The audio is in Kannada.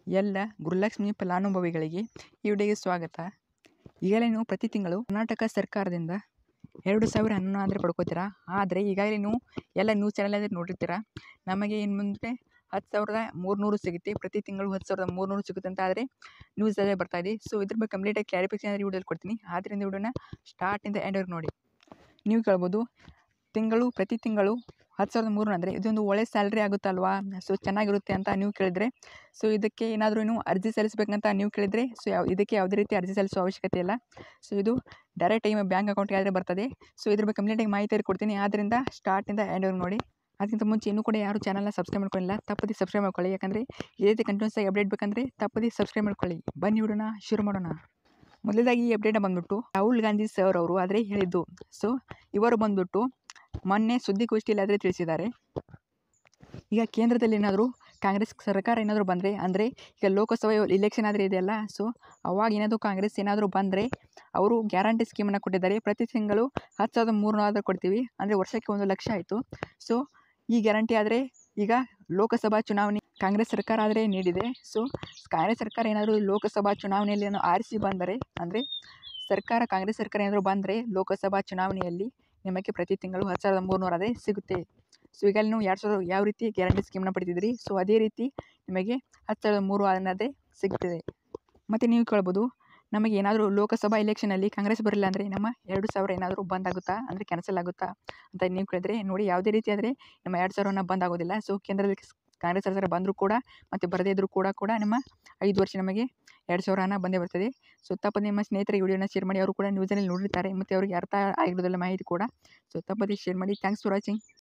ಎಲ್ಲ ಗುರುಲಕ್ಷ್ಮಿ ಫಲಾನುಭವಿಗಳಿಗೆ ಈ ವಿಡಿಯೋಗೆ ಸ್ವಾಗತ ಈಗಲೇ ನೀವು ಪ್ರತಿ ತಿಂಗಳು ಕರ್ನಾಟಕ ಸರ್ಕಾರದಿಂದ ಎರಡು ಸಾವಿರ ಅನ್ನ ಅಂದರೆ ಪಡ್ಕೋತೀರಾ ಆದರೆ ಈಗಾಗಲೇ ನೀವು ಎಲ್ಲ ನ್ಯೂಸ್ ಚಾನಲಲ್ಲಿ ನೋಡಿರ್ತೀರ ನಮಗೆ ಇನ್ನು ಮುಂದೆ ಹತ್ತು ಸಾವಿರದ ಮೂರುನೂರು ಸಿಗುತ್ತೆ ಪ್ರತಿ ತಿಂಗಳು ಹತ್ತು ಸಾವಿರದ ಮೂರುನೂರು ಸಿಗುತ್ತೆ ಅಂತ ಆದರೆ ನ್ಯೂಸಲ್ಲೇ ಬರ್ತಾ ಇದೆ ಸೊ ಇದ್ರ ಬಗ್ಗೆ ಕಂಪ್ಲೀಟಾಗಿ ಕ್ಲಾರಿಫಿಕೇಶನ್ ವಿಡಿಯೋದಲ್ಲಿ ಕೊಡ್ತೀನಿ ಆದ್ದರಿಂದ ವಿಡಿಯೋನ ಸ್ಟಾರ್ಟಿಂದ ಎಂಡ್ವರೆಗೆ ನೋಡಿ ನೀವು ಕೇಳ್ಬೋದು ತಿಂಗಳು ಪ್ರತಿ ತಿಂಗಳು ಹತ್ತು ಸಾವಿರದ ಮೂರು ಅಂದರೆ ಇದೊಂದು ಒಳ್ಳೆ ಸ್ಯಾಲ್ರಿ ಆಗುತ್ತಲ್ವಾ ಸೊ ಚೆನ್ನಾಗಿರುತ್ತೆ ಅಂತ ನೀವು ಕೇಳಿದರೆ ಸೊ ಇದಕ್ಕೆ ಏನಾದರೂ ನೀವು ಅರ್ಜಿ ಸಲ್ಲಿಸಬೇಕಂತ ನೀವು ಕೇಳಿದರೆ ಸೊ ಯಾವ ಇದಕ್ಕೆ ಯಾವುದೇ ರೀತಿ ಅರ್ಜಿ ಸಲ್ಲಿಸುವ ಅವಶ್ಯಕತೆ ಇಲ್ಲ ಸೊ ಇದು ಡೈರೆಕ್ಟ್ ನಿಮ್ಮ ಬ್ಯಾಂಕ್ ಅಕೌಂಟ್ಗೆ ಆದರೆ ಬರ್ತದೆ ಸೊ ಇದ್ರ ಬಗ್ಗೆ ಕಂಪ್ಲೀಟಾಗಿ ಮಾಹಿತಿ ಕೊಡ್ತೀನಿ ಆದ್ದರಿಂದ ಸ್ಟಾರ್ಟಿಂದ ಎಂಡ್ವರೆಗೆ ನೋಡಿ ಅದಕ್ಕಿಂತ ಮುಂಚೆ ಇನ್ನೂ ಕೂಡ ಯಾರು ಚಾನಲ್ನ ಸಬ್ಸ್ಕ್ರೈಬ್ ಮಾಡ್ಕೊಂಡಿಲ್ಲ ತಪ್ಪದೆ ಸಬ್ಸ್ಕ್ರೈಬ್ ಮಾಡ್ಕೊಳ್ಳಿ ಯಾಕಂದರೆ ಈ ರೀತಿ ಕಂಟಿನ್ಯೂಸ್ ಆಗಿ ಅಪ್ಡೇಟ್ ಬೇಕಂದರೆ ತಪ್ಪದೆ ಸಬ್ಸ್ಕ್ರೈಬ್ ಮಾಡ್ಕೊಳ್ಳಿ ಬನ್ನಿ ವಿಡಿಯೋನ ಶುರು ಮಾಡೋಣ ಮೊದಲೇದಾಗಿ ಈ ಅಪ್ಡೇಟ್ ಬಂದ್ಬಿಟ್ಟು ರಾಹುಲ್ ಗಾಂಧಿ ಸರ್ ಅವರು ಆದರೆ ಹೇಳಿದ್ದು ಸೊ ಇವರು ಬಂದ್ಬಿಟ್ಟು ಮೊನ್ನೆ ಸುದ್ದಿಗೋಷ್ಠಿಯಲ್ಲಿ ಆದರೆ ತಿಳಿಸಿದ್ದಾರೆ ಈಗ ಕೇಂದ್ರದಲ್ಲಿ ಏನಾದರೂ ಕಾಂಗ್ರೆಸ್ ಸರ್ಕಾರ ಏನಾದರೂ ಬಂದರೆ ಅಂದರೆ ಈಗ ಲೋಕಸಭೆ ಇಲೆಕ್ಷನ್ ಆದರೆ ಇದೆಯಲ್ಲ ಸೊ ಅವಾಗ ಏನಾದರೂ ಕಾಂಗ್ರೆಸ್ ಏನಾದರೂ ಬಂದರೆ ಅವರು ಗ್ಯಾರಂಟಿ ಸ್ಕೀಮನ್ನು ಕೊಟ್ಟಿದ್ದಾರೆ ಪ್ರತಿ ತಿಂಗಳು ಹತ್ತು ಸಾವಿರದ ಮೂರುನೂರು ಕೊಡ್ತೀವಿ ಅಂದರೆ ವರ್ಷಕ್ಕೆ ಒಂದು ಲಕ್ಷ ಆಯಿತು ಸೊ ಈ ಗ್ಯಾರಂಟಿ ಆದರೆ ಈಗ ಲೋಕಸಭಾ ಚುನಾವಣೆ ಕಾಂಗ್ರೆಸ್ ಸರ್ಕಾರ ಆದರೆ ನೀಡಿದೆ ಸೊ ಕಾಂಗ್ರೆಸ್ ಸರ್ಕಾರ ಏನಾದರೂ ಲೋಕಸಭಾ ಚುನಾವಣೆಯಲ್ಲಿ ಏನೋ ಆರಿಸಿ ಬಂದರೆ ಅಂದರೆ ಸರ್ಕಾರ ಕಾಂಗ್ರೆಸ್ ಸರ್ಕಾರ ಏನಾದರೂ ಬಂದರೆ ಲೋಕಸಭಾ ಚುನಾವಣೆಯಲ್ಲಿ ನಿಮಗೆ ಪ್ರತಿ ತಿಂಗಳು ಹತ್ತು ಸಾವಿರದ ಮೂರುನೂರು ಅದೇ ಸಿಗುತ್ತೆ ಸೊ ಈಗ ನೀವು ಎರಡು ಸಾವಿರ ಯಾವ ರೀತಿ ಗ್ಯಾರಂಟಿ ಸ್ಕೀಮ್ನ ಪಡಿತಿದ್ರಿ ಸೊ ಅದೇ ರೀತಿ ನಿಮಗೆ ಹತ್ತು ಸಾವಿರದ ಮೂರು ಅನ್ನೋದೇ ಸಿಗ್ತದೆ ಮತ್ತು ನೀವು ಕೇಳ್ಬೋದು ನಮಗೆ ಏನಾದರೂ ಲೋಕಸಭಾ ಇಲೆಕ್ಷನಲ್ಲಿ ಕಾಂಗ್ರೆಸ್ ಬರಲಿಲ್ಲ ಅಂದರೆ ನಮ್ಮ ಎರಡು ಸಾವಿರ ಏನಾದರೂ ಬಂದ್ ಆಗುತ್ತಾ ಅಂದರೆ ಕ್ಯಾನ್ಸಲ್ ಆಗುತ್ತಾ ಅಂತ ನೀವು ಕೇಳಿದ್ರೆ ನೋಡಿ ಯಾವುದೇ ರೀತಿ ಆದರೆ ನಮ್ಮ ಎರಡು ಸಾವಿರನ ಬಂದ್ ಆಗೋದಿಲ್ಲ ಸೊ ಕೇಂದ್ರದಲ್ಲಿ ಕಾಂಗ್ರೆಸ್ ಸರ್ಕಾರ ಬಂದರೂ ಕೂಡ ಮತ್ತು ಬರದೇ ಇದ್ದರೂ ಕೂಡ ಕೂಡ ನಮ್ಮ ಐದು ವರ್ಷ ನಮಗೆ ಎರಡು ಸಾವಿರ ಹಣ ಬಂದೇ ಬರ್ತದೆ ಸೊ ತಪ್ಪದೆ ನಿಮ್ಮ ಸ್ನೇಹಿತರಿಗೆ ವಿಡಿಯೋನ ಶೇರ್ ಮಾಡಿ ಅವರು ಕೂಡ ನ್ಯೂಸಲ್ಲಿ ನೋಡಿರ್ತಾರೆ ಮತ್ತು ಅವರಿಗೆ ಅರ್ಥ ಆಗಿರೋದಿಲ್ಲ ಮಾಹಿತಿ ಕೂಡ ಸೊ ತಪ್ಪದೆ ಶೇರ್ ಮಾಡಿ ಥ್ಯಾಂಕ್ಸ್ ಫಾರ್ ವಾಚಿಂಗ್